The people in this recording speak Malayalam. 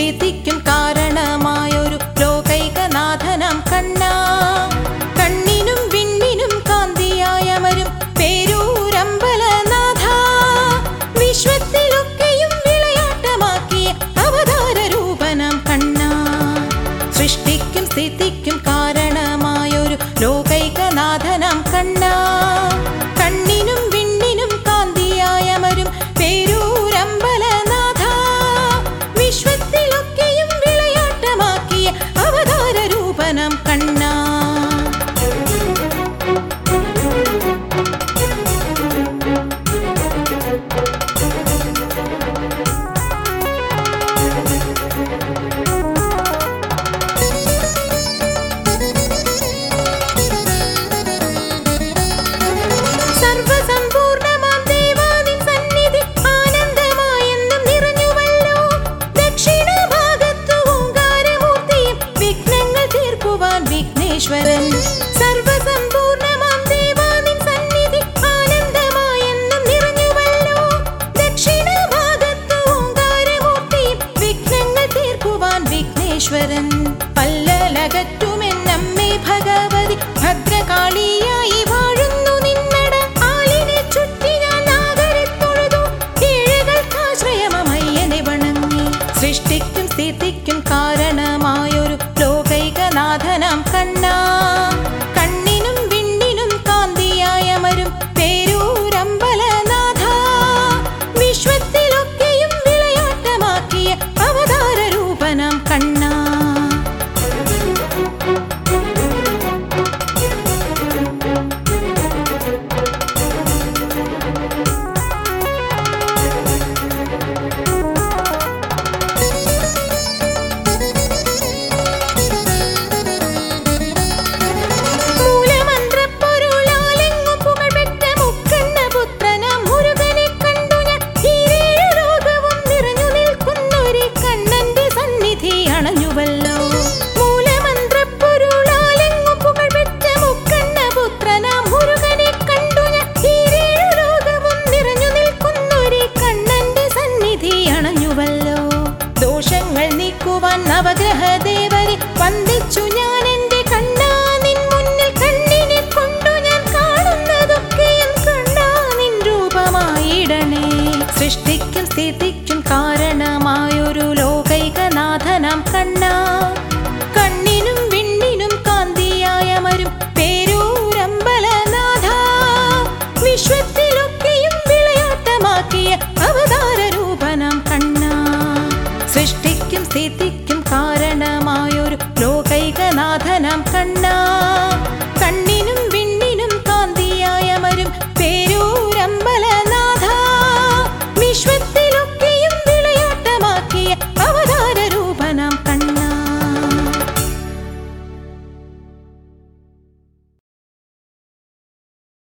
സ്ഥിതിക്കും കാരണമായൊരു ലോകൈകനാഥനാം കണ്ണ കണ്ണിനും വിണ്ണിനും കാന്തിയായമരും പേരൂരമ്പലനാഥ വിശ്വത്തിലൊക്കെയും വിളയാട്ടമാക്കിയ അവതാര രൂപനാം കണ്ണ സൃഷ്ടിക്കും സ്ഥിതിക്കും കാരണമായൊരു ലോകൈകനാഥനാം കണ്ണ കണ്ണിനും വിണ്ണിനും കാന്തിയായമരും പേരൂരമ്പലനാഥ വിശ്വത്തിലൊക്കെയും വിളയാട്ടമാക്കിയ അവതാര രൂപനാം കണ്ണ സർവസമ്പൂർണമാം ദേവാനിൻ സന്നിധി ആനന്ദമായെന്നും നിറഞ്ഞുവല്ലോ ദക്ഷിണഭാഗത്തു ഓങ്കാരമൂർത്തിയും വിഘ്നങ്ങൾ തീർക്കുവാൻ വിഘ്നേശ്വരൻ സർവസമ്പൂർണമാം ദേവാനിൻ സന്നിധി ആനന്ദമായെന്നും നിറഞ്ഞുവല്ലോ ദക്ഷിണഭാഗത്തു ഓങ്കാരമൂർത്തിയും വിഘ്നങ്ങൾ തീർക്കുവാൻ വിഘ്നേശ്വരൻ പല്ലലകറ്റുമെന്നമ്മേ ഭഗവതി ഭദ്രകാളിയായി വാഴുന്നു നിന്നട ആലിനെ ചുറ്റി ഞാൻ നാഗരെ തൊഴുതു കീഴുകൾക്കാശ്രയമയ്യനെ വണങ്ങി സൃഷ്ടിക്കും സ്ഥിതിക്കും കാരണമായൊരു ലോകൈകനാഥനാം കണ്ണ കണ്ണിനും വിണ്ണിനും കാന്തിയായമരും പേരൂരമ്പലനാഥ വിശ്വത്തിലൊക്കെയും വിളയാട്ടമാക്കിയ അവതാര രൂപനാം കണ്ണ മൂലമന്ത്രപ്പൊരുളാലെങ്ങും പുകഴ്പെറ്റ മുക്കണ്ണ പുത്രനാം മുരുകനെ കണ്ടു ഞാൻ ഈരേഴു ലോകവും നിറഞ്ഞു നിൽക്കുന്നൊരു കണ്ണന്റെ സന്നിധി അണഞ്ഞുവല്ലോ മൂലമന്ത്രപ്പൊരുളാലെങ്ങും പുകഴ്പെറ്റ മുക്കണ്ണ പുത്രനാം മുരുകനെ കണ്ടു ഞാൻ ഈരേഴു ലോകവും നിറഞ്ഞു നിൽക്കുന്നൊരു കണ്ണന്റെ സന്നിധി അണഞ്ഞുവല്ലോ ദോഷങ്ങൾ നീക്കുവാൻ നവഗ്രഹ ദേവരെ വന്ദിച്ചു ഞാൻ എന്റെ കണ്ണാ നിൻ മുന്നിൽ കണ്ണിനെ കൊണ്ടു ഞാൻ കാണുന്നതൊക്കെയും കണ്ടാ നിൻ രൂപമായിടണേ സൃഷ്ടിക്കും സ്ഥിതിക്കും കാരണമായൊരു ലോകൈകനാഥനാം കണ്ണ കണ്ണിനും വിണ്ണിനും കാന്തിയായമരും പേരൂരമ്പലനാഥ വിശ്വത്തിലൊക്കെയും വിളയാട്ടമാക്കിയ അവതാര രൂപനാം കണ്ണ സൃഷ്ടിക്കും സ്ഥിതിക്കും